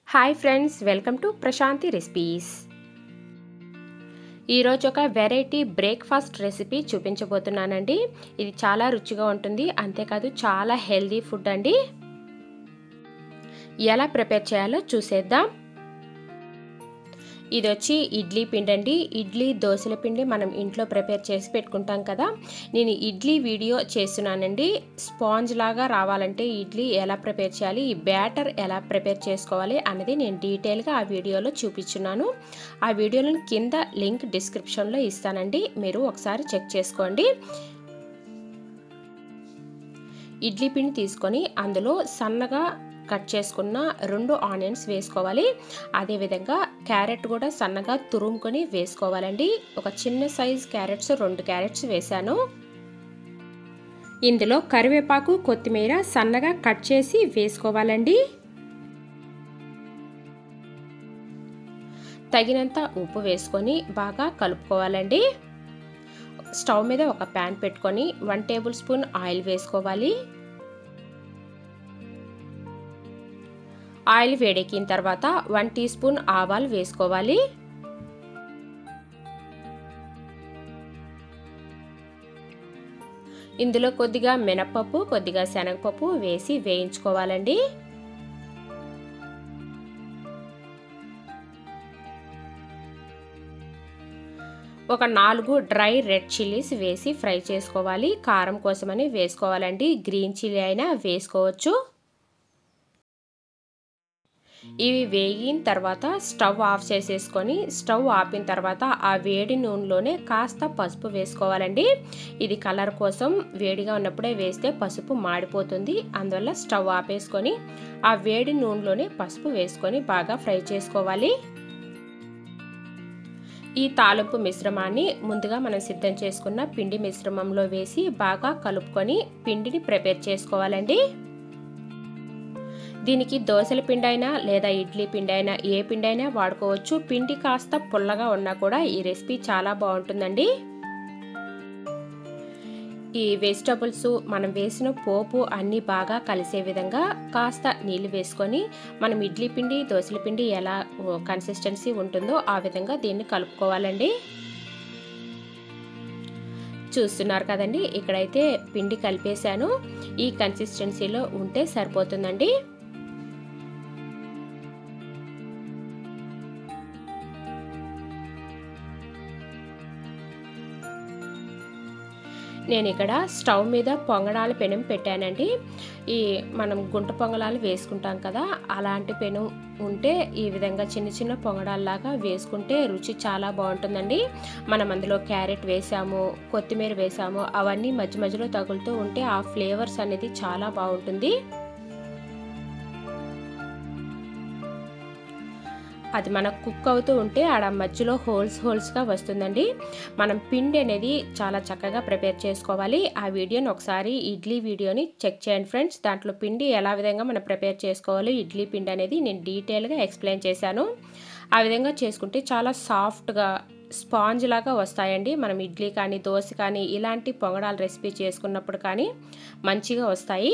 hi friends welcome to Prashanthi recipes ఈరోజు ఒక variety breakfast recipe చూపించబోతున్నానండి ఇది చాలా రుచిగా ఉంటుంది అంతేకాదు చాలా హెల్దీ ఫుడ్ అండి ఎలా ప్రిపేర్ చేయాలో చూసేద్దాం ఇది వచ్చి ఇడ్లీ పిండి అండి ఇడ్లీ దోశల పిండి మనం ఇంట్లో ప్రిపేర్ చేసి పెట్టుకుంటాం కదా నేను ఇడ్లీ వీడియో చేస్తున్నానండి స్పాంజ్ లాగా రావాలంటే ఇడ్లీ ఎలా ప్రిపేర్ చేయాలి ఈ బ్యాటర్ ఎలా ప్రిపేర్ చేసుకోవాలి అనేది నేను డీటెయిల్గా ఆ వీడియోలో చూపించున్నాను ఆ వీడియోలను కింద లింక్ డిస్క్రిప్షన్లో ఇస్తానండి మీరు ఒకసారి చెక్ చేసుకోండి ఇడ్లీ పిండి తీసుకొని అందులో సన్నగా కట్ చేసుకున్న రెండు ఆనియన్స్ వేసుకోవాలి అదేవిధంగా క్యారెట్ కూడా సన్నగా తురుముకొని వేసుకోవాలండి ఒక చిన్న సైజ్ క్యారెట్స్ రెండు క్యారెట్స్ వేశాను ఇందులో కరివేపాకు కొత్తిమీర సన్నగా కట్ చేసి వేసుకోవాలండి తగినంత ఉప్పు వేసుకొని బాగా కలుపుకోవాలండి స్టవ్ మీద ఒక ప్యాన్ పెట్టుకొని వన్ టేబుల్ స్పూన్ ఆయిల్ వేసుకోవాలి ఆయిల్ వేడెక్కిన తర్వాత వన్ టీ స్పూన్ ఆవాలు వేసుకోవాలి ఇందులో కొద్దిగా మినపప్పు కొద్దిగా శనగపప్పు వేసి వేయించుకోవాలండి ఒక నాలుగు డ్రై రెడ్ చిల్లీస్ వేసి ఫ్రై చేసుకోవాలి కారం కోసమని వేసుకోవాలండి గ్రీన్ చిల్లీ అయినా వేసుకోవచ్చు ఇవి వేగిన తర్వాత స్టవ్ ఆఫ్ చేసేసుకొని స్టవ్ ఆపిన తర్వాత ఆ వేడి నూనెలోనే కాస్త పసుపు వేసుకోవాలండి ఇది కలర్ కోసం వేడిగా ఉన్నప్పుడే వేస్తే పసుపు మాడిపోతుంది అందువల్ల స్టవ్ ఆపేసుకొని ఆ వేడి నూనెలోనే పసుపు వేసుకొని బాగా ఫ్రై చేసుకోవాలి ఈ తాలింపు మిశ్రమాన్ని ముందుగా మనం సిద్ధం చేసుకున్న పిండి మిశ్రమంలో వేసి బాగా కలుపుకొని పిండిని ప్రిపేర్ చేసుకోవాలండి దీనికి దోశల పిండి అయినా లేదా ఇడ్లీ పిండి అయినా ఏ పిండి అయినా వాడుకోవచ్చు పిండి కాస్త పుల్లగా ఉన్నా కూడా ఈ రెసిపీ చాలా బాగుంటుందండి ఈ వెజిటబుల్స్ మనం వేసిన పోపు అన్నీ బాగా కలిసే విధంగా కాస్త నీళ్ళు వేసుకొని మనం ఇడ్లీ పిండి దోశల పిండి ఎలా కన్సిస్టెన్సీ ఉంటుందో ఆ విధంగా దీన్ని కలుపుకోవాలండి చూస్తున్నారు కదండి ఇక్కడైతే పిండి కలిపేశాను ఈ కన్సిస్టెన్సీలో ఉంటే సరిపోతుందండి నేను ఇక్కడ స్టవ్ మీద పొంగడాల పెనం పెట్టానండి ఈ మనం గుంట పొంగడాలు వేసుకుంటాం కదా అలాంటి పెనం ఉంటే ఈ విధంగా చిన్న చిన్న పొంగడాల్లాగా వేసుకుంటే రుచి చాలా బాగుంటుందండి మనం అందులో క్యారెట్ వేసాము కొత్తిమీర వేసాము అవన్నీ మధ్య మధ్యలో తగులుతూ ఉంటే ఆ ఫ్లేవర్స్ అనేది చాలా బాగుంటుంది అది మనకు కుక్ అవుతూ ఉంటే ఆడ మధ్యలో హోల్స్ హోల్స్గా వస్తుందండి మనం పిండి అనేది చాలా చక్కగా ప్రిపేర్ చేసుకోవాలి ఆ వీడియోని ఒకసారి ఇడ్లీ వీడియోని చెక్ చేయండి ఫ్రెండ్స్ దాంట్లో పిండి ఎలా విధంగా మనం ప్రిపేర్ చేసుకోవాలి ఇడ్లీ పిండి అనేది నేను డీటెయిల్గా ఎక్స్ప్లెయిన్ చేశాను ఆ విధంగా చేసుకుంటే చాలా సాఫ్ట్గా స్పాంజ్ లాగా వస్తాయండి మనం ఇడ్లీ కానీ దోశ కానీ ఇలాంటి పొంగడాల రెసిపీ చేసుకున్నప్పుడు కానీ మంచిగా వస్తాయి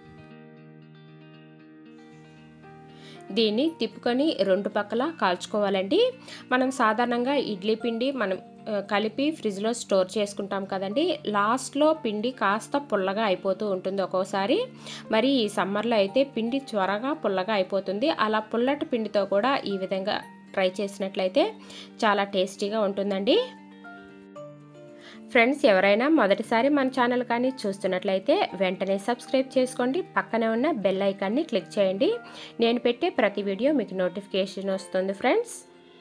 దీన్ని తిప్పుకొని రెండు పక్కల కాల్చుకోవాలండి మనం సాధారణంగా ఇడ్లీ పిండి మనం కలిపి ఫ్రిడ్జ్లో స్టోర్ చేసుకుంటాం కదండి లాస్ట్లో పిండి కాస్త పుల్లగా అయిపోతూ ఉంటుంది ఒక్కోసారి మరి ఈ సమ్మర్లో అయితే పిండి త్వరగా పుల్లగా అయిపోతుంది అలా పుల్లటి పిండితో కూడా ఈ విధంగా ట్రై చేసినట్లయితే చాలా టేస్టీగా ఉంటుందండి ఫ్రెండ్స్ ఎవరైనా మొదటిసారి మన ఛానల్ కానీ చూస్తున్నట్లయితే వెంటనే సబ్స్క్రైబ్ చేసుకోండి పక్కనే ఉన్న బెల్ ఐకాన్ని క్లిక్ చేయండి నేను పెట్టే ప్రతి వీడియో మీకు నోటిఫికేషన్ వస్తుంది ఫ్రెండ్స్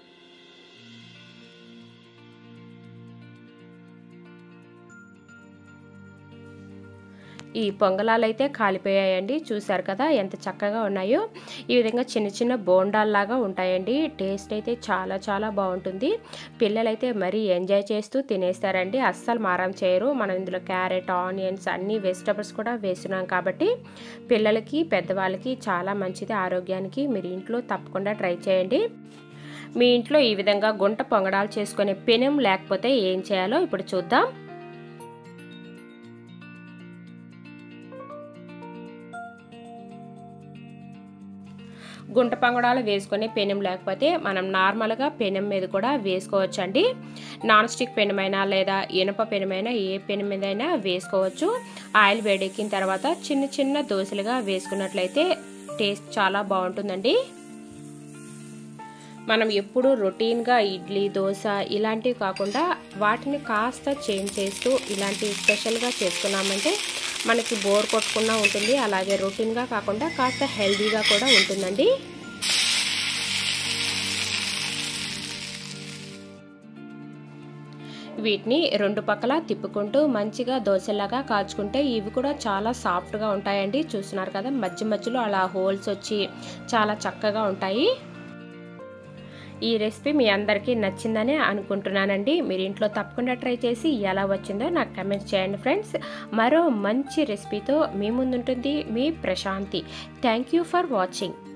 ఈ పొంగలాలు అయితే కాలిపోయాయండి చూసారు కదా ఎంత చక్కగా ఉన్నాయో ఈ విధంగా చిన్న చిన్న బోండాల్లాగా ఉంటాయండి టేస్ట్ అయితే చాలా చాలా బాగుంటుంది పిల్లలైతే మరీ ఎంజాయ్ చేస్తూ తినేస్తారండి అస్సలు మారం చేయరు మనం ఇందులో క్యారెట్ ఆనియన్స్ అన్ని వెజిటబుల్స్ కూడా వేస్తున్నాం కాబట్టి పిల్లలకి పెద్దవాళ్ళకి చాలా మంచిది ఆరోగ్యానికి మీరు ఇంట్లో తప్పకుండా ట్రై చేయండి మీ ఇంట్లో ఈ విధంగా గుంట పొంగడాలు చేసుకునే పెనం లేకపోతే ఏం చేయాలో ఇప్పుడు చూద్దాం గుంట పంగడాలు వేసుకునే పెనం లేకపోతే మనం నార్మల్గా పెనం మీద కూడా వేసుకోవచ్చండి నాన్ స్టిక్ పెనమైనా లేదా ఇనుప పెనమైనా ఏ పెనం మీదైనా వేసుకోవచ్చు ఆయిల్ వేడెక్కిన తర్వాత చిన్న చిన్న దోశలుగా వేసుకున్నట్లయితే టేస్ట్ చాలా బాగుంటుందండి మనం ఎప్పుడు రొటీన్గా ఇడ్లీ దోశ ఇలాంటివి కాకుండా వాటిని కాస్త చేంజ్ చేస్తూ ఇలాంటి స్పెషల్గా చేసుకున్నామంటే మనకి బోర్ కొట్టకుండా ఉంటుంది అలాగే రొటీన్గా కాకుండా కాస్త హెల్దీగా కూడా ఉంటుందండి వీటిని రెండు పక్కల తిప్పుకుంటూ మంచిగా దోశలాగా కాల్చుకుంటే ఇవి కూడా చాలా సాఫ్ట్గా ఉంటాయండి చూస్తున్నారు కదా మధ్య మధ్యలో అలా హోల్స్ వచ్చి చాలా చక్కగా ఉంటాయి ఈ రెసిపీ మీ అందరికీ నచ్చిందని అనుకుంటున్నానండి మీరు ఇంట్లో తప్పకుండా ట్రై చేసి ఎలా వచ్చిందో నాకు కమెంట్స్ చేయండి ఫ్రెండ్స్ మరో మంచి రెసిపీతో మీ ముందుంటుంది మీ Prashanthi thank you for watching